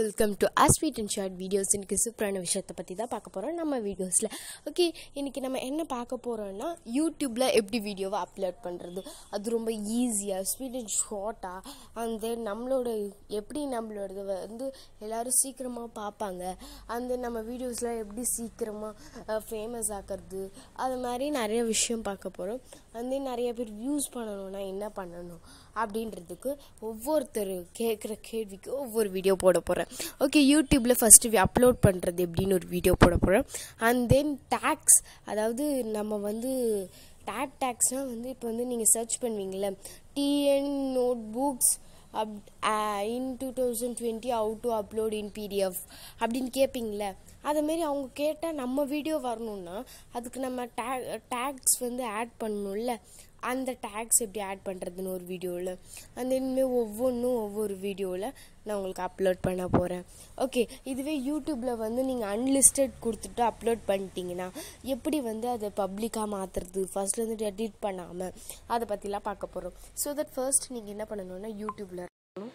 Welcome to a sweet and short videos இன்னைக்கு சூப்பரான விஷயத்தை பற்றி தான் பார்க்க போகிறோம் நம்ம வீடியோஸில் ஓகே இன்றைக்கி நம்ம என்ன பார்க்க போகிறோம்னா யூடியூப்பில் எப்படி வீடியோவை அப்லோட் பண்ணுறது அது ரொம்ப ஈஸியாக ஸ்வீட் அண்ட் ஷார்ட்டாக அந்த நம்மளோட எப்படி நம்மளோடது வந்து எல்லோரும் சீக்கிரமாக பார்ப்பாங்க அந்த நம்ம வீடியோஸ்லாம் எப்படி சீக்கிரமாக ஃபேமஸ் ஆக்கிறது அது மாதிரி நிறைய விஷயம் பார்க்க போகிறோம் வந்து நிறைய பேர் வியூஸ் பண்ணணும்னா என்ன பண்ணணும் அப்படின்றதுக்கு ஒவ்வொருத்தர் கேட்குற கேள்விக்கு ஒவ்வொரு வீடியோ போட போகிறேன் ஓகே யூடியூப்பில் ஃபஸ்ட்டு அப்லோட் பண்ணுறது எப்படின்னு ஒரு வீடியோ போட போகிறேன் அண்ட் தென் டேக்ஸ் அதாவது நம்ம வந்து டேக் டேக்ஸ்னால் வந்து இப்போ வந்து நீங்கள் சர்ச் பண்ணுவீங்களே TN notebooks up in two thousand twenty out to upload in PDF அப்படின்னு கேட்பீங்களே அதுமாரி அவங்க கேட்டால் நம்ம வீடியோ வரணும்னா அதுக்கு நம்ம டேக் டேக்ஸ் வந்து ஆட் பண்ணணும்ல அந்த டேக்ஸ் எப்படி ஆட் பண்ணுறதுன்னு ஒரு வீடியோவில் அந்த இனிமேல் ஒவ்வொன்றும் ஒவ்வொரு வீடியோவில் நான் உங்களுக்கு அப்லோட் பண்ண போகிறேன் ஓகே இதுவே யூடியூப்பில் வந்து நீங்கள் அன்லிஸ்டட் கொடுத்துட்டு அப்லோட் பண்ணிட்டீங்கன்னா எப்படி வந்து அதை பப்ளிக்காக மாற்றுறது ஃபர்ஸ்ட்லேருந்து எடிட் பண்ணாமல் அதை பற்றிலாம் பார்க்க போகிறோம் ஸோ தட் ஃபர்ஸ்ட் நீங்கள் என்ன பண்ணணும்னா யூடியூப்பில்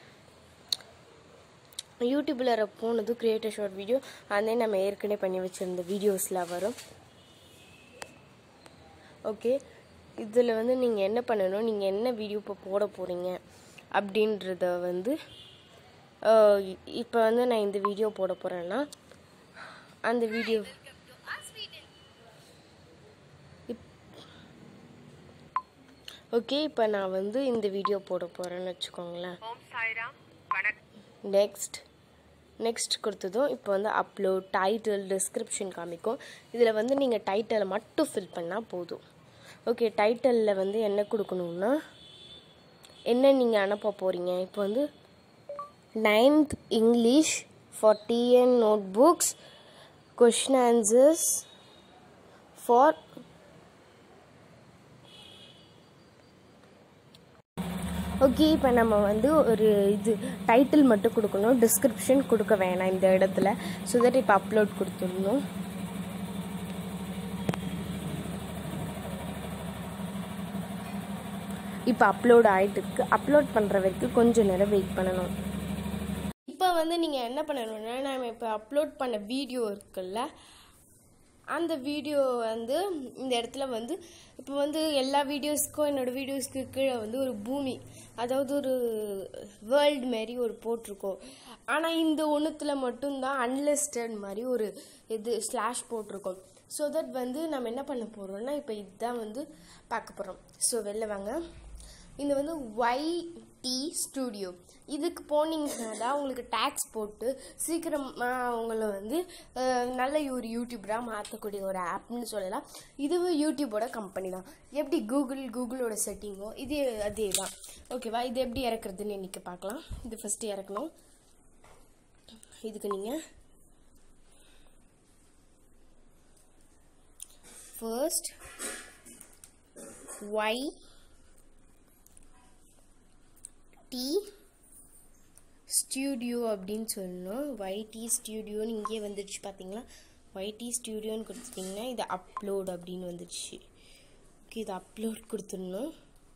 யூடியூப்பில் போனது கிரியேட்டர் ஷார்ட் வீடியோ அதே நம்ம ஏற்கனவே பண்ணி வச்சுருந்த வீடியோஸில் வரும் ஓகே இதில் வந்து நீங்கள் என்ன பண்ணணும் நீங்கள் என்ன வீடியோ இப்போ போட போகிறீங்க அப்படின்றத வந்து இப்போ வந்து நான் இந்த வீடியோ போட போகிறேன்னா அந்த வீடியோ ஓகே இப்போ நான் வந்து இந்த வீடியோ போட போகிறேன்னு வச்சுக்கோங்களேன் ஓம் சாய்ராம் வணக்கம் நெக்ஸ்ட் நெக்ஸ்ட் கொடுத்ததும் இப்போ வந்து அப்லோட் டைட்டில் டிஸ்கிரிப்ஷன் காமிக்கும் இதில் வந்து நீங்கள் டைட்டிலை மட்டும் ஃபில் பண்ணால் போதும் ஓகே டைட்டிலில் வந்து என்ன கொடுக்கணுன்னா என்ன நீங்கள் அனுப்ப போகிறீங்க இப்போ வந்து ninth English for TN notebooks question answers for okay இப்போ நம்ம வந்து ஒரு இது டைட்டில் மட்டும் கொடுக்கணும் டிஸ்கிரிப்ஷன் கொடுக்க வேணாம் இந்த இடத்துல ஸோ தட் இப்போ அப்லோட் கொடுத்துடணும் இப்போ அப்லோட் ஆகிட்டு இருக்கு அப்லோட் பண்ணுற வரைக்கும் கொஞ்சம் நேரம் வெயிட் பண்ணணும் இப்போ வந்து நீங்கள் என்ன பண்ணணும்னா நம்ம இப்போ அப்லோட் பண்ண வீடியோ இருக்குல்ல அந்த வீடியோ வந்து இந்த இடத்துல வந்து இப்போ வந்து எல்லா வீடியோஸ்க்கும் என்னோடய வீடியோஸ்க்கு கீழே வந்து ஒரு பூமி அதாவது ஒரு வேர்ல்டு மாரி ஒரு போட்டிருக்கோம் ஆனால் இந்த ஒன்றுத்தில் மட்டும்தான் அன்லிஸ்டட் மாதிரி ஒரு இது ஸ்லாஷ் போட்டிருக்கோம் ஸோ தட் வந்து நம்ம என்ன பண்ண போகிறோம்னா இப்போ இதுதான் வந்து பார்க்க போகிறோம் ஸோ வெளில வாங்க இது வந்து ஒய் டி ஸ்டூடியோ இதுக்கு போனீங்கன்னா தான் உங்களுக்கு டேக்ஸ் போட்டு சீக்கிரமாக அவங்கள வந்து நல்ல ஒரு யூடியூபராக மாற்றக்கூடிய ஒரு ஆப்னு சொல்லலாம் இதுவும் யூடியூபோட கம்பெனி தான் எப்படி கூகுள் கூகுளோட செட்டிங்கோ இது அதே தான் ஓகேவா இது எப்படி இறக்குறதுன்னு இன்றைக்கி பார்க்கலாம் இது ஃபஸ்ட்டு இறக்கணும் இதுக்கு நீங்கள் ஃபர்ஸ்ட் ஒய் டி ஸ்டியூடியோ அப்படின்னு சொல்லணும் ஒய்டி ஸ்டியூடியோன்னு இங்கேயே வந்துடுச்சு பார்த்தீங்களா ஒய்டி ஸ்டியூடியோன்னு கொடுத்துட்டிங்கன்னா இது அப்லோட் அப்படின்னு வந்துடுச்சு ஓகே இது அப்லோட் கொடுத்துடணும்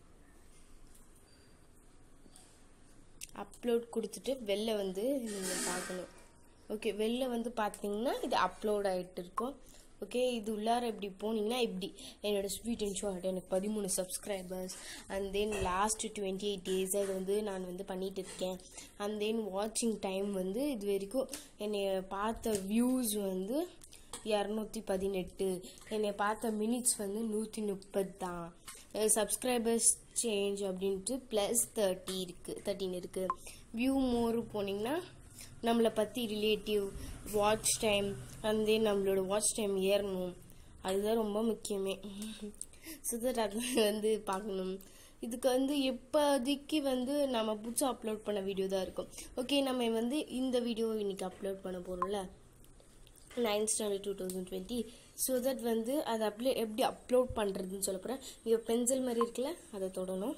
அப்லோட் கொடுத்துட்டு வெளில வந்து நீங்கள் பார்க்கணும் ஓகே வெளில வந்து பார்த்தீங்கன்னா இது அப்லோட் ஆகிட்டு இருக்கும் ஓகே இது உள்ளார இப்படி போனீங்கன்னா இப்படி என்னோட ஸ்வீட் அண்ட் ஷார்ட் எனக்கு பதிமூணு subscribers and then last twenty eight days அது வந்து நான் வந்து பண்ணிகிட்டு இருக்கேன் அண்ட் தென் வாட்சிங் டைம் வந்து இது வரைக்கும் என்னை பார்த்த வியூஸ் வந்து இரநூத்தி பதினெட்டு என்னை பார்த்த மினிட்ஸ் வந்து நூற்றி முப்பது தான் சப்ஸ்கிரைபர்ஸ் சேஞ்ச் அப்படின்ட்டு ப்ளஸ் தேர்ட்டி இருக்குது தேர்ட்டின் இருக்குது வியூ மோர் போனீங்கன்னா நம்மளை பற்றி ரிலேட்டிவ் வாட்ச் டைம் வந்து நம்மளோட வாட்ச் டைம் ஏறணும் அதுதான் ரொம்ப முக்கியமே ஸோ தட் அது வந்து பார்க்கணும் இதுக்கு வந்து எப்போதைக்கு வந்து நம்ம புதுசாக அப்லோட் பண்ண வீடியோ தான் இருக்கும் ஓகே நம்ம வந்து இந்த வீடியோ இன்னைக்கு அப்லோட் பண்ண போகிறோம்ல ninth standard two thousand twenty so that வந்து அதை அப்ளே எப்படி அப்லோட் பண்ணுறதுன்னு சொல்ல போகிறேன் இங்கே பென்சில் மாதிரி இருக்குல்ல அதை தொடணும்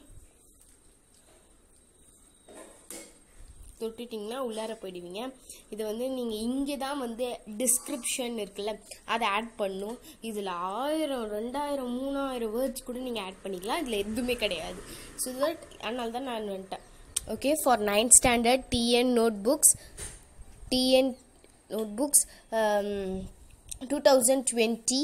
தொட்டுட்டிங்கன்னா உள்ளார போயிடுவீங்க இது வந்து நீங்கள் இங்கே தான் வந்து டிஸ்கிரிப்ஷன் இருக்குல்ல அதை ஆட் பண்ணும் இதில் ஆயிரம் ரெண்டாயிரம் மூணாயிரம் வேர்ட்ஸ் கூட நீங்கள் ஆட் பண்ணிக்கலாம் இதில் எதுவுமே கிடையாது ஸோ தட் அதனால தான் நான் வந்துட்டேன் okay for ninth standard TN notebooks TN notebooks two thousand twenty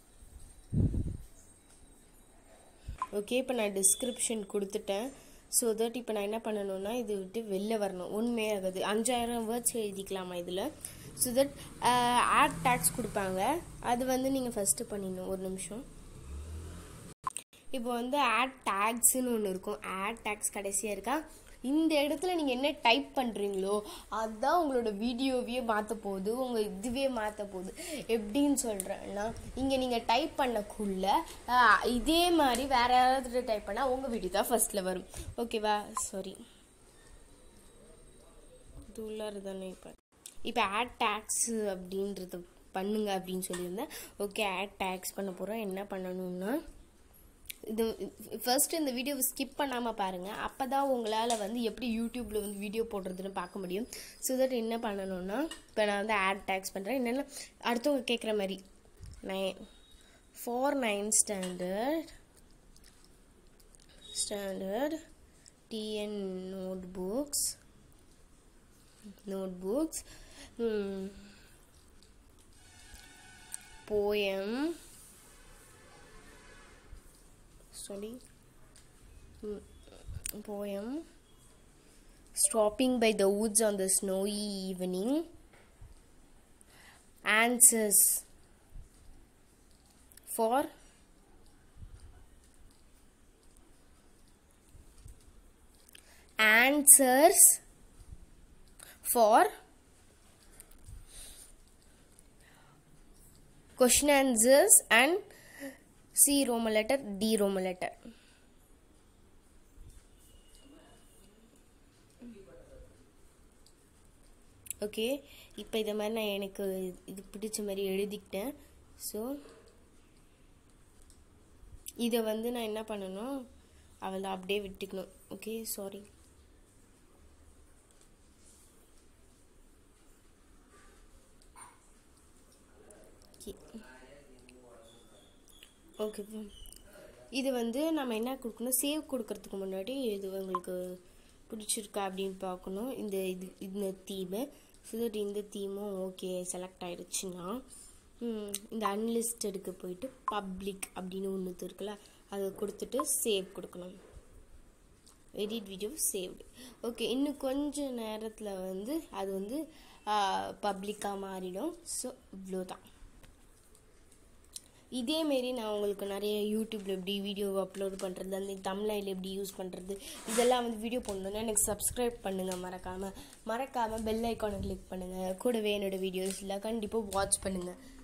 okay இப்போ நான் டிஸ்கிரிப்ஷன் கொடுத்துட்டேன் ஸோ தட் இப்போ நான் என்ன பண்ணணும்னா இது விட்டு வெளில வரணும் உண்மையாகுது அஞ்சாயிரம் வேர்ட்ஸ் எழுதிக்கலாமா இதில் ஸோ தட் ஆட் டேக்ஸ் கொடுப்பாங்க அது வந்து நீங்கள் ஃபஸ்ட்டு பண்ணிடணும் ஒரு நிமிஷம் இப்போ வந்து ஆட் டேக்ஸ்னு ஒன்று இருக்கும் ஆட் டேக்ஸ் கடைசியாக இருக்கா இந்த இடத்துல நீங்கள் என்ன டைப் பண்ணுறீங்களோ அதுதான் உங்களோட வீடியோவையே மாற்ற போகுது உங்கள் இதுவே மாற்ற போகுது எப்படின்னு சொல்கிறேன்னா இங்கே நீங்கள் டைப் பண்ணக்குள்ள ஆஹ், இதே மாதிரி வேற யாராவது டைப் பண்ணால் உங்கள் வீடியோ தான் ஃபர்ஸ்ட்டில் வரும் ஓகேவா சாரி இது உள்ளார தானே இப்போ இப்போ ஆட் டேக்ஸ் அப்படின்றது பண்ணுங்க அப்படின்னு சொல்லியிருந்தேன் ஓகே ஆட் டேக்ஸ் பண்ண போகிறோம் என்ன பண்ணணும்னா இது ஃபர்ஸ்ட் இந்த வீடியோவை ஸ்கிப் பண்ணாமல் பாருங்கள் அப்போ தான் உங்களால் வந்து எப்படி யூடியூப்பில் வந்து வீடியோ போடுறதுன்னு பார்க்க முடியும் ஸோ தட் என்ன பண்ணணும்னா இப்போ நான் வந்து ஆட் டேக்ஸ் பண்ணுறேன் என்னென்னா அடுத்தவங்க கேட்குற மாதிரி nine four nine standard standard TN notebooks notebooks hmm. poem sorry Hmm. poem stopping by the woods on the snowy evening answers for answers for question answers and C Roman letter, D Roman letter. Okay இப்போ இதை மாதிரி நான் எனக்கு இது பிடிச்ச மாதிரி எழுதிக்கிட்டேன் so இதை வந்து நான் என்ன பண்ணணும் அவளை அப்படியே விட்டுக்கணும் ஓகே சாரி ஓகே இது வந்து நம்ம என்ன கொடுக்கணும் சேவ் கொடுக்கறதுக்கு முன்னாடி இது உங்களுக்கு பிடிச்சிருக்கா அப்படின்னு பார்க்கணும் இந்த இது இந்த தீமு ஸோ தட் இந்த தீமும் ஓகே செலக்ட் ஆயிடுச்சுன்னா ம், இந்த அன்லிஸ்டடுக்கு போயிட்டு பப்ளிக் அப்படின்னு ஒன்று இருக்குல்ல அதை கொடுத்துட்டு சேவ் கொடுக்கணும் எடிட் வீடியோ சேவ்டு ஓகே இன்னும் கொஞ்ச நேரத்தில் வந்து அது வந்து பப்ளிக்காக மாறிடும் ஸோ இவ்வளோதான் இதேமாரி நான் உங்களுக்கு நிறைய யூடியூப்பில் எப்படி வீடியோ அப்லோட் பண்ணுறது அந்த தமிழில் எப்படி யூஸ் பண்ணுறது இதெல்லாம் வந்து வீடியோ போடணுன்னா எனக்கு சப்ஸ்கிரைப் பண்ணுங்கள் மறக்காமல் மறக்காமல் பெல் ஐக்கானை கிளிக் பண்ணுங்கள் கூடவே என்னோடய வீடியோஸில் கண்டிப்பாக வாட்ச் பண்ணுங்கள்